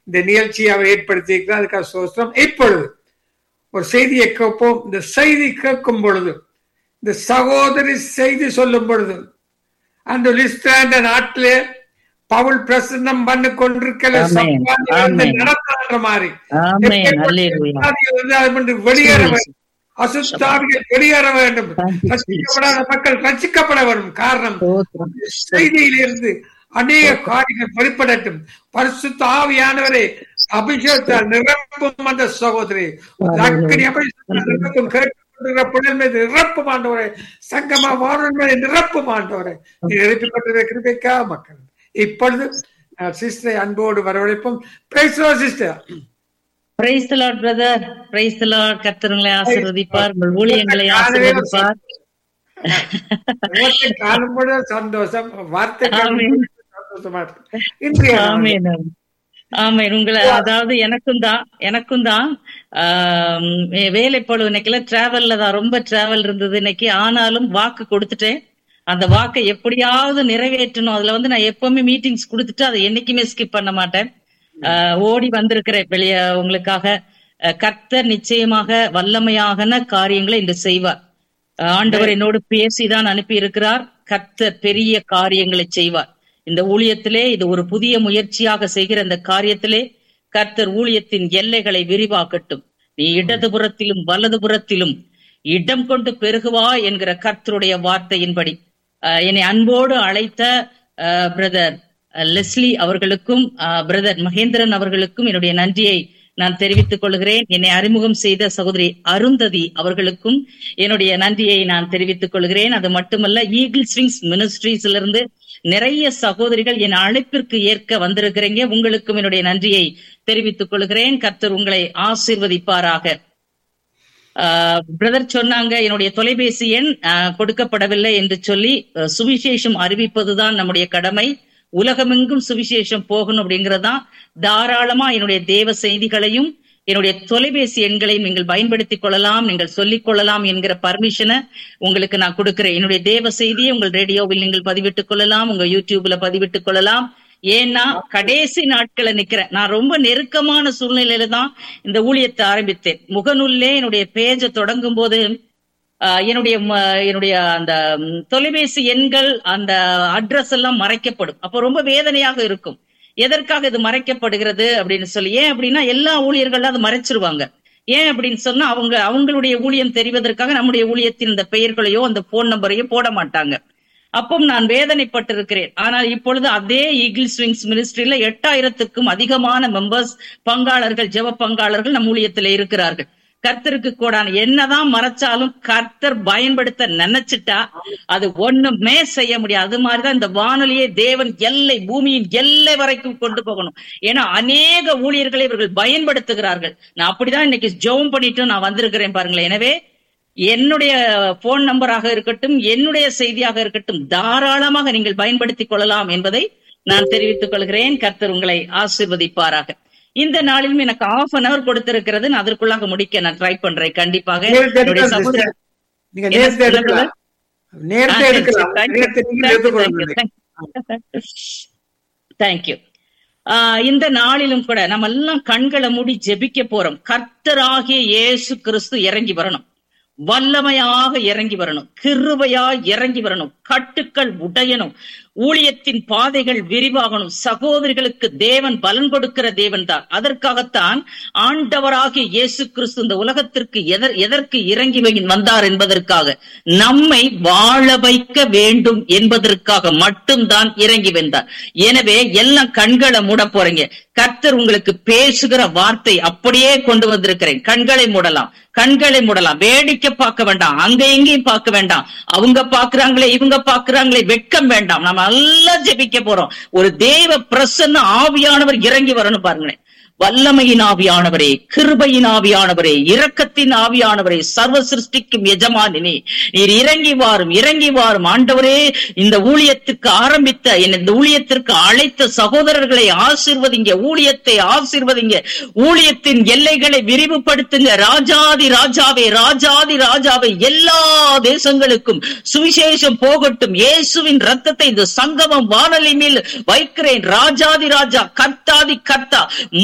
இந்த நிகழ்ச்சியை அவர் ஏற்படுத்தியிருக்கிறார் அதுக்காக சோஸ்திரம் இப்பொழுது ஒரு செய்தியை கேட்போம் இந்த செய்தி கேட்கும் பொழுது இந்த சகோதரி செய்தி சொல்லும் பொழுது அந்த லிஸ்ட் அந்த நாட்டிலே பவுல் பிரசன்னம் பண்ணி கொண்டிருக்கல ஆமென். ஆமென். நடத்துற மாதிரி ஆமென் அல்லேலூயா ஆவிகள் வந்து அதிலிருந்து வெளியேற வேண்டும் அசுத்தாவிகள் வெளியேற வேண்டும் Thank you, ரட்சிக்கப்படாத மக்கள் ரட்சிக்கப்பட வேண்டும் காரணம் ஸ்தோத்திரம். செய்தியிலிருந்து அநேக காரியங்கள் வெளிப்படட்டும் பரிசுத்த ஆவியானவரே அபிஷேகத்தால் நிரப்பும் அந்த சகோதரி அக்கடி அபிஷேகத்தால் நிரப்பும் கேட்டுக்கொண்டிருக்கிற பிள்ளைகள் மீது நிரப்பும் ஆண்டவரே சங்கமா வாழும் மீது நிரப்பும் ஆண்டவரே நீ எழுப்பிப்பட்டிருக்கிற கிருபைக்கா மக்கள் இப்பொழுது சிஸ்டரை அன்போடு வரவழைப்போம் பேசுவோம் sister Praise the Lord, brother. Praise the Lord. கர்த்தர் உங்களை ஆசீர்வதிப்பார் உங்கள் ஊழியங்களை ஆசீர்வதிப்பார் முகத்தை காணும் பொழுது சந்தோஷம் வார்த்தை காணும் ஆமென். பொழுது சந்தோஷமா இருக்கு இன்றைய நாள் ஆமென் ஆமென் உங்களை அதாவது எனக்கும் தான் எனக்கும் தான் ஆம், வேலைப்பழு இன்னைக்குல டிராவல்ல தான் ரொம்ப டிராவல் இருந்தது இன்னைக்கு ஆனாலும் வாக்கு கொடுத்துட்டேன் அந்த வாக்கை எப்படியாவது நிறைவேற்றணும் அதுல வந்து நான் எப்பவுமே மீட்டிங்ஸ் கொடுத்துட்டு அதை என்னைக்குமே ஸ்கிப் பண்ண மாட்டேன் ஆஹ், ஓடி வந்திருக்கிறேன் வெளிய உங்களுக்காக அஹ், கர்த்தர் நிச்சயமாக வல்லமையான காரியங்களை இன்று செய்வார் ஆண்டவர் என்னோடு பேசிதான் அனுப்பி இருக்கிறார் கர்த்தர் பெரிய காரியங்களை செய்வார் இந்த ஊழியத்திலே இது ஒரு புதிய முயற்சியாக செய்கிற இந்த காரியத்திலே கர்த்தர் ஊழியத்தின் எல்லைகளை விரிவாக்கட்டும் நீ இடதுபுறத்திலும் வலதுபுறத்திலும் இடம் கொண்டு பெருகுவா என்கிற கர்த்தருடைய வார்த்தையின்படி அஹ், என்னை அன்போடு அழைத்த பிரதர் லெஸ்லி அவர்களுக்கும் பிரதர் மகேந்திரன் அவர்களுக்கும் என்னுடைய நன்றியை நான் தெரிவித்துக் கொள்கிறேன் என்னை அறிமுகம் செய்த சகோதரி அருந்ததி அவர்களுக்கும் என்னுடைய நன்றியை நான் தெரிவித்துக் கொள்கிறேன் அது மட்டுமல்ல ஈகிள் ஸ்விங்ஸ் மினிஸ்ட்ரீஸ்ல இருந்து நிறைய சகோதரிகள் என் அழைப்பிற்கு ஏற்க வந்திருக்கிறீங்க உங்களுக்கும் என்னுடைய நன்றியை தெரிவித்துக் கொள்கிறேன் கர்த்தர் உங்களை ஆசீர்வதிப்பாராக பிரதர் சொன்னாங்க என்னுடைய தொலைபேசி எண் ஆஹ், கொடுக்கப்படவில்லை என்று சொல்லி அஹ், சுவிசேஷம் அறிவிப்பதுதான் நம்முடைய கடமை உலகமெங்கும் சுவிசேஷம் போகணும் அப்படிங்கறதுதான் தாராளமா என்னுடைய தேவ செய்திகளையும் என்னுடைய தொலைபேசி எண்களையும் நீங்கள் பயன்படுத்திக் கொள்ளலாம் நீங்கள் சொல்லிக் கொள்ளலாம் என்கிற பர்மிஷனை உங்களுக்கு நான் கொடுக்கிறேன் என்னுடைய தேவ செய்தியை உங்கள் ரேடியோவில் நீங்கள் பதிவிட்டுக் கொள்ளலாம் உங்க யூடியூப்ல பதிவிட்டுக் கொள்ளலாம் ஏன்னா கடைசி நாட்களை நிக்கிறேன் நான் ரொம்ப நெருக்கமான சூழ்நிலையில தான் இந்த ஊழியத்தை ஆரம்பித்தேன் முகநூல்லே என்னுடைய பேஜை தொடங்கும் போது ஆஹ், என்னுடைய ம- என்னுடைய அந்த ம், தொலைபேசி எண்கள் அந்த அட்ரஸ் எல்லாம் மறைக்கப்படும் அப்போ ரொம்ப வேதனையாக இருக்கும் எதற்காக இது மறைக்கப்படுகிறது அப்படின்னு சொல்லி ஏன் அப்படின்னா எல்லா ஊழியர்களும் அது மறைச்சிருவாங்க ஏன் அப்படின்னு சொன்னா அவங்க அவங்களுடைய ஊழியம் தெரிவதற்காக நம்முடைய ஊழியத்தின் இந்த பெயர்களையோ அந்த போன் நம்பரையோ போட மாட்டாங்க அப்பவும் நான் வேதனைப்பட்டிருக்கிறேன் ஆனால் இப்பொழுது அதே ஈகிள் ஸ்விங்ஸ் மினிஸ்ட்ரியில எட்டாயிரத்துக்கும் அதிகமான மெம்பர்ஸ் பங்காளர்கள் ஜெப பங்காளர்கள் நம் ஊழியத்துல இருக்கிறார்கள் கர்த்தருக்கு கூடான என்னதான் மறைச்சாலும் கர்த்தர் பயன்படுத்த நினைச்சிட்டா அது ஒண்ணுமே செய்ய முடியாது அது மாதிரிதான் இந்த வானொலியை தேவன் எல்லை பூமியின் எல்லை வரைக்கும் கொண்டு போகணும் ஏன்னா அநேக ஊழியர்களை இவர்கள் பயன்படுத்துகிறார்கள் நான் அப்படிதான் இன்னைக்கு ஜெபம் பண்ணிட்டு நான் வந்திருக்கிறேன் பாருங்களேன் எனவே என்னுடைய போன் நம்பராக இருக்கட்டும் என்னுடைய செய்தியாக இருக்கட்டும் தாராளமாக நீங்கள் பயன்படுத்திக் கொள்ளலாம் என்பதை நான் தெரிவித்துக் கொள்கிறேன் கர்த்தர் உங்களை ஆசீர்வதிப்பாராக இந்த நாளிலும் எனக்கு ஆஃப் அன் அவர் கொடுத்திருக்கிறது நான் அதற்குள்ளாக முடிக்க நான் ட்ரை பண்றேன் கண்டிப்பாக நேரத்தை என்னுடைய எடுக்கலாம் சகோதரர் sister. நீங்க என்ன நேரத்தை சொல்லுங்க? எடுக்கலாம் நேரத்தை எடுக்கலாம் நேரத்தை நீங்க எடுத்துக்கொள்ளுங்க தேங்க்யூ இந்த நாளிலும் கூட நம்ம எல்லாம் கண்களை மூடி ஜெபிக்க போறோம் கர்த்தராகிய இயேசு கிறிஸ்து இறங்கி வரணும் வல்லமையாக இறங்கி வரணும் கிருபையா இறங்கி வரணும் கட்டுக்கள் உடையணும் ஊழியத்தின் பாதைகள் விரிவாகணும் சகோதரிகளுக்கு தேவன் பலன் கொடுக்கிற தேவன் தான் அதற்காகத்தான் ஆண்டவராகிய இயேசு கிறிஸ்து இந்த உலகத்திற்கு எதர் எதற்கு இறங்கி வை- வந்தார் என்பதற்காக நம்மை வாழ வைக்க வேண்டும் என்பதற்காக மட்டும்தான் இறங்கி வந்தார் எனவே எல்லாம் கண்களை மூட போறீங்க கர்த்தர் உங்களுக்கு பேசுகிற வார்த்தை அப்படியே கொண்டு வந்திருக்கிறேன் கண்களை மூடலாம் கண்களை மூடலாம் வேடிக்கை பார்க்க வேண்டாம் அங்க எங்கேயும் பார்க்க வேண்டாம் அவங்க பாக்குறாங்களே இவங்க பாக்குறாங்களே வெட்கம் வேண்டாம் நம்ம எல்லாம் ஜெபிக்க போறோம் ஒரு தேவ பிரசன்ன ஆவியானவர் இறங்கி வரணும் பாருங்களேன் வல்லமையின் ஆவியானவரே கிருபையின் ஆவியானவரே இரக்கத்தின் ஆவியானவரே சர்வ சிருஷ்டிக்கும் எஜமானினே நீர் இறங்கி வாரும் இறங்கி வாரும் ஆண்டவரே இந்த ஊழியத்துக்கு ஆரம்பித்த என்னை இந்த ஊழியத்திற்கு அழைத்த சகோதரர்களை ஆசீர்வதிங்க ஊழியத்தை ஆசீர்வதிங்க ஊழியத்தின் எல்லைகளை விரிவுபடுத்துங்க ராஜாதி ராஜாவே ராஜாதி ராஜாவே எல்லா தேசங்களுக்கும் சுவிசேஷம் போகட்டும் இயேசுவின் ரத்தத்தை இந்த சங்கமம் வானொலி மேல் வைக்கிறேன் ராஜாதி ராஜா கர்த்தாதி கர்த்தா